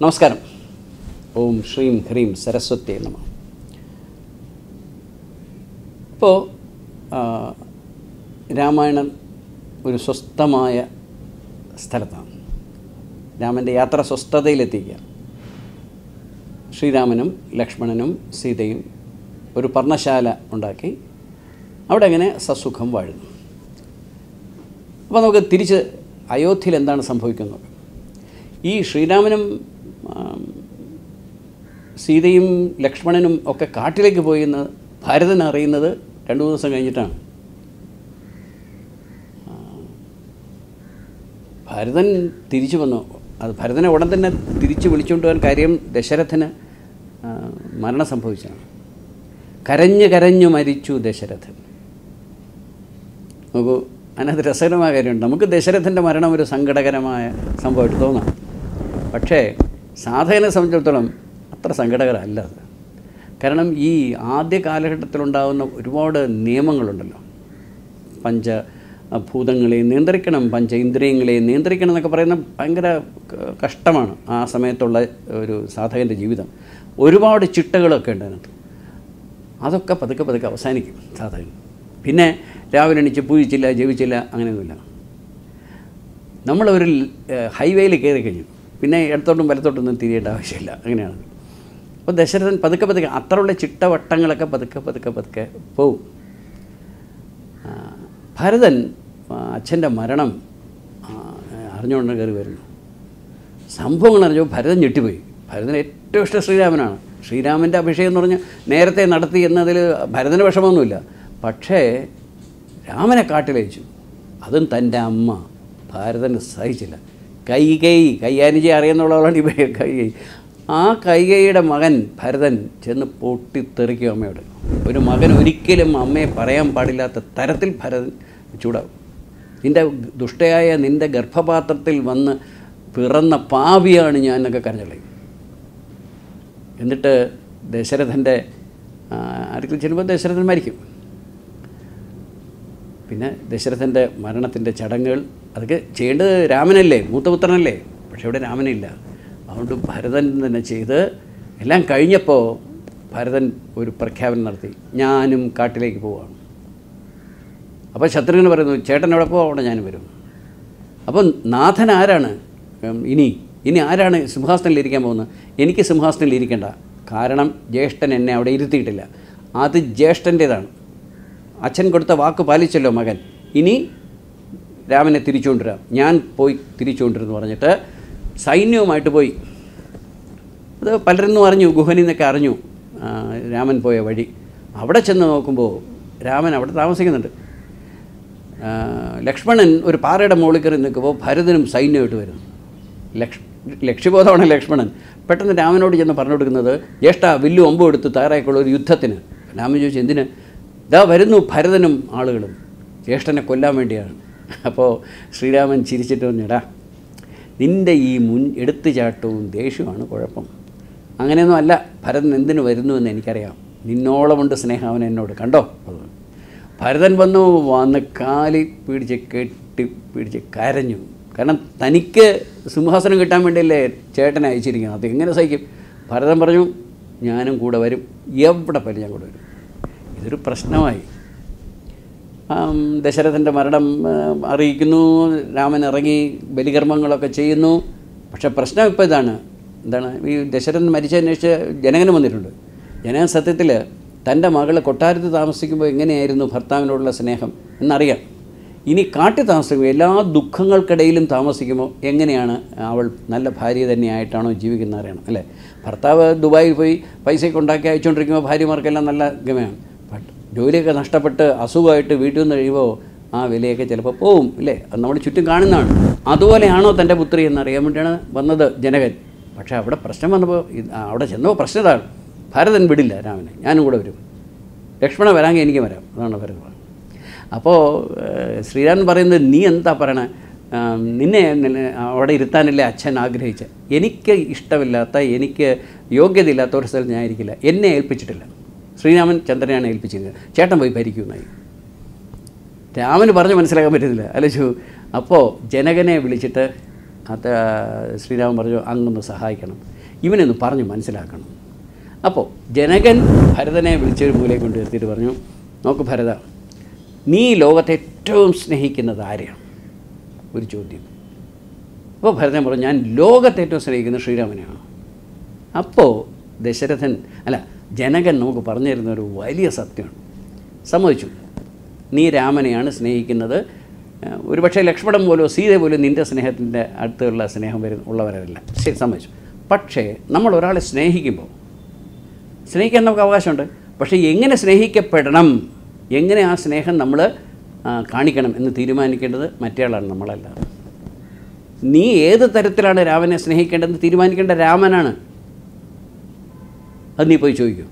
നമസ്കാരം ഓം ശ്രീം ഹ്രീം സരസ്വതി നമ ഇപ്പോൾ രാമായണം ഒരു സ്വസ്ഥമായ സ്ഥലത്താണ് രാമൻ്റെ യാത്ര സ്വസ്ഥതയിലെത്തിക്കുക ശ്രീരാമനും ലക്ഷ്മണനും സീതയും ഒരു പർണശാല ഉണ്ടാക്കി അവിടെ അങ്ങനെ സസുഖം വാഴുന്നു അപ്പോൾ നമുക്ക് തിരിച്ച് അയോധ്യയിൽ എന്താണ് സംഭവിക്കുന്നത് ഈ ശ്രീരാമനും ആം, സീതയും ലക്ഷ്മണനും ഒക്കെ കാട്ടിലേക്ക് പോയി എന്ന് ഭരതൻ അറിയുന്നത് രണ്ടു മൂന്ന് ദിവസം കഴിഞ്ഞിട്ടാണ് ആ, ഭരതൻ തിരിച്ചു വന്നു അത് ഭരതനെ ഉടൻ തന്നെ തിരിച്ചു വിളിച്ചുകൊണ്ട് പോകാൻ കാര്യം ദശരഥന് ആ, മരണം സംഭവിച്ചതാണ് കരഞ്ഞു കരഞ്ഞു മരിച്ചു ദശരഥൻ നോക്കൂ അതിനകത്ത് രസകരമായ കാര്യമുണ്ട് നമുക്ക് ദശരഥൻ്റെ മരണം ഒരു സങ്കടകരമായ സംഭവമായിട്ട് തോന്നാം പക്ഷേ സാധകനെ സംബന്ധിച്ചിടത്തോളം അത്ര സങ്കടകരമല്ല അത് കാരണം ഈ ആദ്യ കാലഘട്ടത്തിലുണ്ടാകുന്ന ഒരുപാട് നിയമങ്ങളുണ്ടല്ലോ പഞ്ച ഭൂതങ്ങളെ നിയന്ത്രിക്കണം പഞ്ച ഇന്ദ്രിയങ്ങളെ നിയന്ത്രിക്കണം എന്നൊക്കെ പറയുന്ന ഭയങ്കര ക- കഷ്ടമാണ് ആ സമയത്തുള്ള ഒരു സാധകൻ്റെ ജീവിതം ഒരുപാട് ചിട്ടകളൊക്കെ ഉണ്ട് അതിനകത്ത് അതൊക്കെ പതുക്കെ പതുക്കെ അവസാനിക്കും സാധകൻ പിന്നെ രാവിലെ എണീച്ച് പൂജിച്ചില്ല ജപിച്ചില്ല അങ്ങനെയൊന്നുമില്ല നമ്മളൊരു ഹൈവേയിൽ കയറി കഴിഞ്ഞു പിന്നെ ഇടത്തോട്ടും വലത്തോട്ടൊന്നും തിരിയേണ്ട ആവശ്യമില്ല അങ്ങനെയാണ് അപ്പോൾ ദശരഥൻ പതുക്കെ പതുക്കെ അത്രയുള്ള ചിട്ടവട്ടങ്ങളൊക്കെ പതുക്കെ പതുക്കെ പതുക്കെ പോവും ആ, ഭരതൻ ആ, അച്ഛൻ്റെ മരണം ആ, അറിഞ്ഞുകൊണ്ട് കയറി വരുന്നു സംഭവങ്ങൾ അറിഞ്ഞപ്പോൾ ഭരതൻ ഞെട്ടിപ്പോയി ഭരതന് ഏറ്റവും ഇഷ്ടം ശ്രീരാമനാണ് ശ്രീരാമൻ്റെ അഭിഷേകം എന്ന് പറഞ്ഞ് നേരത്തെ നടത്തി എന്നതിൽ ഭരതന് വിഷമമൊന്നുമില്ല പക്ഷേ രാമനെ കാട്ടിലയച്ചു അതും തൻ്റെ അമ്മ ഭാരതന് സഹിച്ചില്ല കൈകൈ കൈയാനിജി അറിയുന്നുള്ളവളാണ് ഈ കൈകൈ ആ കൈകൈയുടെ മകൻ ഭരതൻ ചെന്ന് പൊട്ടിത്തെറിക്കും അമ്മയോട് ഒരു മകൻ ഒരിക്കലും അമ്മയെ പറയാൻ പാടില്ലാത്ത തരത്തിൽ ഭരതൻ ചൂടാവും നിൻ്റെ ദുഷ്ടയായ നിൻ്റെ ഗർഭപാത്രത്തിൽ വന്ന് പിറന്ന പാവിയാണ് ഞാൻ എന്നൊക്കെ കരഞ്ഞോളയും എന്നിട്ട് ദശരഥൻ്റെ അടുക്കൽ ചെല്ലുമ്പോൾ ദശരഥൻ മരിക്കും പിന്നെ ദശരഥൻ്റെ മരണത്തിൻ്റെ ചടങ്ങുകൾ അതൊക്കെ ചെയ്യേണ്ടത് രാമനല്ലേ മൂത്തപുത്രനല്ലേ പക്ഷെ ഇവിടെ രാമനില്ല അതുകൊണ്ട് ഭരതൻ തന്നെ ചെയ്ത് എല്ലാം കഴിഞ്ഞപ്പോൾ ഭരതൻ ഒരു പ്രഖ്യാപനം നടത്തി ഞാനും കാട്ടിലേക്ക് പോവുകയാണ് അപ്പോൾ ശത്രുഘ്നൻ പറയുന്നു ചേട്ടൻ എവിടെ പോവാ അവിടെ ഞാനും വരും അപ്പം നാഥൻ ആരാണ് ഉം, ഇനി ഇനി ആരാണ് സിംഹാസനത്തിൽ ഇരിക്കാൻ പോകുന്നത് എനിക്ക് സിംഹാസനത്തിൽ ഇരിക്കേണ്ട കാരണം ജ്യേഷ്ഠൻ എന്നെ അവിടെ ഇരുത്തിയിട്ടില്ല അത് ജ്യേഷ്ഠൻ്റേതാണ് അച്ഛൻ കൊടുത്ത വാക്ക് പാലിച്ചല്ലോ മകൻ ഇനി രാമനെ തിരിച്ചുകൊണ്ടുവരാം ഞാൻ പോയി തിരിച്ചുകൊണ്ടിരുന്നു പറഞ്ഞിട്ട് സൈന്യവുമായിട്ട് പോയി അത് പലരിൽ നിന്നും അറിഞ്ഞു ഗുഹനിൽ നിന്നൊക്കെ അറിഞ്ഞു ആ, രാമൻ പോയ വഴി അവിടെ ചെന്ന് നോക്കുമ്പോൾ രാമൻ അവിടെ താമസിക്കുന്നുണ്ട് ആ, ലക്ഷ്മണൻ ഒരു പാറയുടെ മുകളിൽ കയറി നിൽക്കുമ്പോൾ ഭരതനും സൈന്യമായിട്ട് വരുന്നു ലക്ഷ് ലക്ഷ്യബോധമാണ് ലക്ഷ്മണൻ പെട്ടെന്ന് രാമനോട് ചെന്ന് പറഞ്ഞു കൊടുക്കുന്നത് ജ്യേഷ്ഠ വില്ലും ഒമ്പും എടുത്ത് തയ്യാറായിക്കൊള്ള ഒരു യുദ്ധത്തിന് രാമൻ ചോദിച്ചു എന്തിന് ഇതാ വരുന്നു ഭരതനും ആളുകളും ജ്യേഷ്ഠനെ കൊല്ലാൻ വേണ്ടിയാണ് അപ്പോൾ ശ്രീരാമൻ ചിരിച്ചിട്ട് പറഞ്ഞിടാ നിൻ്റെ ഈ മുൻ എടുത്തുചാട്ടവും ദേഷ്യമാണ് കുഴപ്പം അങ്ങനെയൊന്നും അല്ല ഭരതൻ എന്തിനു വരുന്നു എന്ന് എനിക്കറിയാം നിന്നോളമുണ്ട് സ്നേഹം അവൻ എന്നോട് കണ്ടോ അത് ഭരതൻ വന്നു വന്ന് കാലി പിടിച്ച് കെട്ടി പിടിച്ച് കരഞ്ഞു കാരണം തനിക്ക് സിംഹാസനം കിട്ടാൻ വേണ്ടിയല്ലേ ചേട്ടനെ അയച്ചിരിക്കുന്നത് അത് എങ്ങനെ സഹിക്കും ഭരതൻ പറഞ്ഞു ഞാനും കൂടെ വരും എവിടെ പോലും ഞാൻ കൂടെ വരും ഇതൊരു പ്രശ്നമായി ആം, ദശരഥൻ്റെ മരണം ആ, അറിയിക്കുന്നു രാമൻ ഇറങ്ങി ബലികർമ്മങ്ങളൊക്കെ ചെയ്യുന്നു പക്ഷെ പ്രശ്നം ഇപ്പോൾ ഇതാണ് എന്താണ് ഈ ദശരഥൻ മരിച്ചതിനേഷിച്ച് ജനകന് വന്നിട്ടുണ്ട് ജനകൻ സത്യത്തിൽ തൻ്റെ മകൾ കൊട്ടാരത്തിൽ താമസിക്കുമ്പോൾ എങ്ങനെയായിരുന്നു ഭർത്താവിനോടുള്ള സ്നേഹം എന്നറിയാം ഇനി കാട്ടിൽ താമസിക്കുമ്പോൾ എല്ലാ ദുഃഖങ്ങൾക്കിടയിലും താമസിക്കുമ്പോൾ എങ്ങനെയാണ് അവൾ നല്ല ഭാര്യ തന്നെയായിട്ടാണോ ജീവിക്കുന്നത് അറിയണം അല്ലേ ഭർത്താവ് ദുബായിൽ പോയി പൈസയൊക്കെ ഉണ്ടാക്കി അയച്ചുകൊണ്ടിരിക്കുമ്പോൾ ഭാര്യമാർക്കെല്ലാം നല്ല ഗമയാണ് ബട്ട് ജോലിയൊക്കെ നഷ്ടപ്പെട്ട് അസുഖമായിട്ട് വീട്ടിൽ നിന്ന് കഴിയുമ്പോൾ ആ വിലയൊക്കെ ചിലപ്പോൾ പോവും ഇല്ലേ അത് നമ്മൾ ചുറ്റും കാണുന്നതാണ് അതുപോലെയാണോ തൻ്റെ പുത്രി എന്നറിയാൻ വേണ്ടിയാണ് വന്നത് ജനകൻ പക്ഷേ അവിടെ പ്രശ്നം വന്നപ്പോൾ ഇത് അവിടെ ചെന്നപ്പോൾ പ്രശ്നം ഇതാണ് ഭരതൻ വിടില്ല രാമനെ ഞാനും കൂടെ വരും ലക്ഷ്മണ വരാമെങ്കിൽ എനിക്ക് വരാം അതാണ് ഭരതൻ പറഞ്ഞത് അപ്പോൾ ഏഹ്, ശ്രീരാമൻ പറയുന്നത് നീ എന്താ പറയണേ ആം, നിന്നെ നിന്നെ അവിടെ ഇരുത്താനല്ലേ അച്ഛൻ ആഗ്രഹിച്ച എനിക്ക് ഇഷ്ടമില്ലാത്ത എനിക്ക് യോഗ്യതയില്ലാത്ത ഒരു സ്ഥലത്ത് ഞാൻ ഇരിക്കില്ല എന്നെ ഏൽപ്പിച്ചിട്ടില്ല ശ്രീരാമൻ ചന്ദ്രനെയാണ് ഏൽപ്പിച്ചിരുന്നത് ചേട്ടൻ പോയി ഭരിക്കുന്നായി രാമന് പറഞ്ഞ് മനസ്സിലാക്കാൻ പറ്റുന്നില്ല ആലോചിച്ചു അപ്പോൾ ജനകനെ വിളിച്ചിട്ട് അത് ശ്രീരാമൻ പറഞ്ഞു അങ്ങൊന്ന് സഹായിക്കണം ഇവനൊന്ന് പറഞ്ഞു മനസ്സിലാക്കണം അപ്പോൾ ജനകൻ ഭരതനെ വിളിച്ചൊരു മൂലയെ കൊണ്ട് നിർത്തിയിട്ട് പറഞ്ഞു നോക്ക് ഭരത നീ ലോകത്തെ ഏറ്റവും സ്നേഹിക്കുന്നത് ആരെയാണ് ഒരു ചോദ്യം അപ്പോൾ ഭരതൻ പറഞ്ഞു ഞാൻ ലോകത്തെ ഏറ്റവും സ്നേഹിക്കുന്നത് ശ്രീരാമനെയാണ് അപ്പോൾ ദശരഥൻ അല്ല ജനകൻ നമുക്ക് പറഞ്ഞു തരുന്ന ഒരു വലിയ സത്യമാണ് സമ്മതിച്ചു നീ രാമനെയാണ് സ്നേഹിക്കുന്നത് ഏഹ് ഒരുപക്ഷെ ലക്ഷ്മണൻ പോലോ സീത പോലും നിൻ്റെ സ്നേഹത്തിൻ്റെ അടുത്തുള്ള സ്നേഹം വരുന്ന ഉള്ളവരല്ല ശരി സമ്മതിച്ചു പക്ഷേ നമ്മൾ ഒരാളെ സ്നേഹിക്കുമ്പോൾ സ്നേഹിക്കാൻ നമുക്ക് അവകാശമുണ്ട് പക്ഷേ എങ്ങനെ സ്നേഹിക്കപ്പെടണം എങ്ങനെ ആ സ്നേഹം നമ്മൾ കാണിക്കണം എന്ന് തീരുമാനിക്കേണ്ടത് മറ്റേയാളാണ് നമ്മളല്ല നീ ഏത് തരത്തിലാണ് രാമനെ സ്നേഹിക്കേണ്ടതെന്ന് തീരുമാനിക്കേണ്ട രാമനാണ് അത് നീ പോയി ചോദിക്കൂ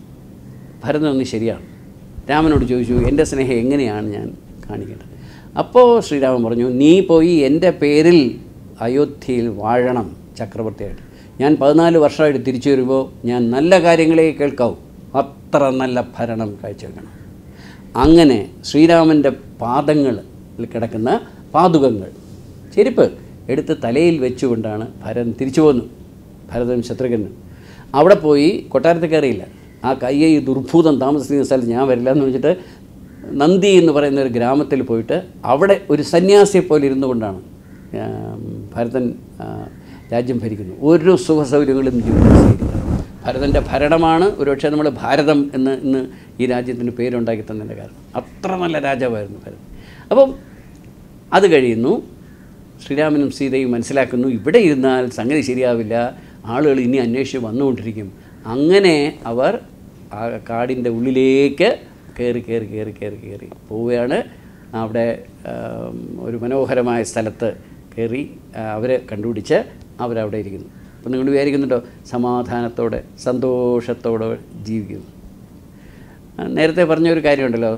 ഭരതൻ ഒന്ന് ശരിയാണ് രാമനോട് ചോദിച്ചു എൻ്റെ സ്നേഹം എങ്ങനെയാണ് ഞാൻ കാണിക്കേണ്ടത് അപ്പോൾ ശ്രീരാമൻ പറഞ്ഞു നീ പോയി എൻ്റെ പേരിൽ അയോധ്യയിൽ വാഴണം ചക്രവർത്തിയായിട്ട് ഞാൻ പതിനാല് വർഷമായിട്ട് തിരിച്ചു വരുമ്പോൾ ഞാൻ നല്ല കാര്യങ്ങളെ കേൾക്കാവൂ അത്ര നല്ല ഭരണം കാഴ്ചവെക്കണം അങ്ങനെ ശ്രീരാമൻ്റെ പാദങ്ങളിൽ കിടക്കുന്ന പാതുകങ്ങൾ ചെരുപ്പ് എടുത്ത് തലയിൽ വെച്ചുകൊണ്ടാണ് ഭരതൻ തിരിച്ചു പോന്നു ഭരതനും ശത്രുഘ്നും അവിടെ പോയി കൊട്ടാരത്തിൽ കയറിയില്ല ആ കയ്യെ ഈ ദുർഭൂതം താമസിക്കുന്ന സ്ഥലത്ത് ഞാൻ വരില്ല എന്ന് വെച്ചിട്ട് നന്ദി എന്ന് പറയുന്ന ഒരു ഗ്രാമത്തിൽ പോയിട്ട് അവിടെ ഒരു സന്യാസിയെ പോലെ ഇരുന്നു കൊണ്ടാണ് ആ, ഭരതൻ ആ, രാജ്യം ഭരിക്കുന്നു ഒരു സുഖ സൗകര്യങ്ങളും ജീവിതത്തിൽ സ്വീകരിക്കുന്നത് ഭരതൻ്റെ ഭരണമാണ് ഒരുപക്ഷെ നമ്മൾ ഭാരതം എന്ന് ഇന്ന് ഈ രാജ്യത്തിന് പേരുണ്ടാക്കി തന്നതിൻ്റെ കാരണം അത്ര നല്ല രാജാവായിരുന്നു ഭരതൻ അപ്പം അത് കഴിയുന്നു ശ്രീരാമനും സീതയും മനസ്സിലാക്കുന്നു ഇവിടെ ഇരുന്നാൽ സംഗതി ശരിയാവില്ല ആളുകൾ ഇനി അന്വേഷിച്ച് വന്നുകൊണ്ടിരിക്കും അങ്ങനെ അവർ ആ കാടിൻ്റെ ഉള്ളിലേക്ക് കയറി കയറി കയറി കയറി കയറി പോവുകയാണ് അവിടെ ആം, ഒരു മനോഹരമായ സ്ഥലത്ത് കയറി ആ, അവരെ കണ്ടുപിടിച്ച് അവരവിടെ ഇരിക്കുന്നു അപ്പം നിങ്ങൾ വിചാരിക്കുന്നുണ്ടോ സമാധാനത്തോടെ സന്തോഷത്തോടെ ജീവിക്കുന്നു ആ, നേരത്തെ പറഞ്ഞ ഒരു കാര്യമുണ്ടല്ലോ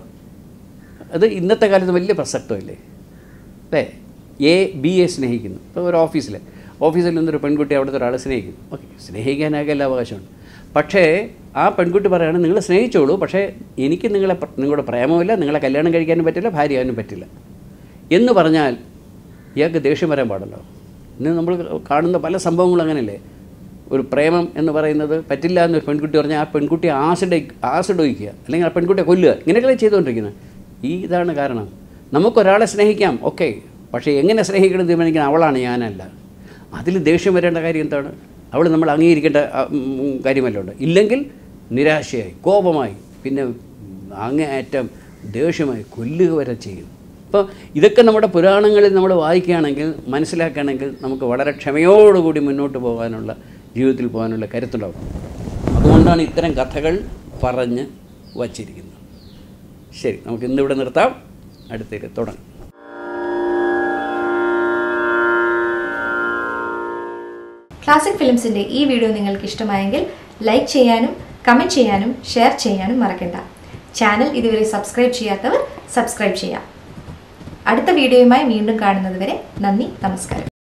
അത് ഇന്നത്തെ കാലത്ത് വലിയ പ്രസക്തമല്ലേ അല്ലേ എ ബി എ സ്നേഹിക്കുന്നു ഇപ്പോൾ ഒരു ഓഫീസിൽ ഓഫീസിൽ നിന്നൊരു പെൺകുട്ടി അവിടുത്തെ ഒരാളെ സ്നേഹിക്കുന്നു ഓക്കെ സ്നേഹിക്കാനൊക്കെ എല്ലാ അവകാശമുണ്ട് പക്ഷേ ആ പെൺകുട്ടി പറയുകയാണ് നിങ്ങൾ സ്നേഹിച്ചോളൂ പക്ഷേ എനിക്ക് നിങ്ങളെ പ്ര- നിങ്ങളുടെ പ്രേമമില്ല നിങ്ങളെ കല്യാണം കഴിക്കാനും പറ്റില്ല ഭാര്യ ആവാനും പറ്റില്ല എന്ന് പറഞ്ഞാൽ ഇയാൾക്ക് ദേഷ്യം വരാൻ പാടല്ലോ ഇന്ന് നമ്മൾ കാണുന്ന പല സംഭവങ്ങളും അങ്ങനെയല്ലേ ഒരു പ്രേമം എന്ന് പറയുന്നത് പറ്റില്ല എന്നൊരു പെൺകുട്ടി പറഞ്ഞാൽ ആ പെൺകുട്ടി ആസിഡ് ആസിഡ് ഒഴിക്കുക അല്ലെങ്കിൽ ആ പെൺകുട്ടിയെ കൊല്ലുക ഇങ്ങനെയൊക്കെ ചെയ്തുകൊണ്ടിരിക്കുന്നത് ഈ ഇതാണ് കാരണം നമുക്കൊരാളെ സ്നേഹിക്കാം ഓക്കെ പക്ഷേ എങ്ങനെ സ്നേഹിക്കണം തീരുമാനിക്കുന്ന അവളാണ് ഞാനല്ല അതിൽ ദേഷ്യം വരേണ്ട കാര്യം എന്താണ് അവൾ നമ്മൾ അംഗീകരിക്കേണ്ട ആ, ഉം, കാര്യമല്ല ഉണ്ട് ഇല്ലെങ്കിൽ നിരാശയായി കോപമായി പിന്നെ അങ്ങേയറ്റം ദേഷ്യമായി കൊല്ലുക വരെ ചെയ്യും അപ്പോൾ ഇതൊക്കെ നമ്മുടെ പുരാണങ്ങളിൽ നമ്മൾ വായിക്കുകയാണെങ്കിൽ മനസ്സിലാക്കുകയാണെങ്കിൽ നമുക്ക് വളരെ ക്ഷമയോടുകൂടി മുന്നോട്ട് പോകാനുള്ള ജീവിതത്തിൽ പോകാനുള്ള കരുത്തുണ്ടാവും അതുകൊണ്ടാണ് ഇത്തരം കഥകൾ പറഞ്ഞ് വച്ചിരിക്കുന്നത് ശരി നമുക്ക് ഇന്നിവിടെ നിർത്താം അടുത്തേക്ക് തുടങ്ങാം ക്ലാസിക് ഫിലിംസിന്റെ ഈ വീഡിയോ നിങ്ങൾക്ക് ഇഷ്ടമായെങ്കിൽ ലൈക്ക് ചെയ്യാനും കമന്റ് ചെയ്യാനും ഷെയർ ചെയ്യാനും മറക്കണ്ട ചാനൽ ഇതുവരെ സബ്സ്ക്രൈബ് ചെയ്യാത്തവർ സബ്സ്ക്രൈബ് ചെയ്യാം അടുത്ത വീഡിയോയുമായി വീണ്ടും കാണുന്നതുവരെ നന്ദി നമസ്കാരം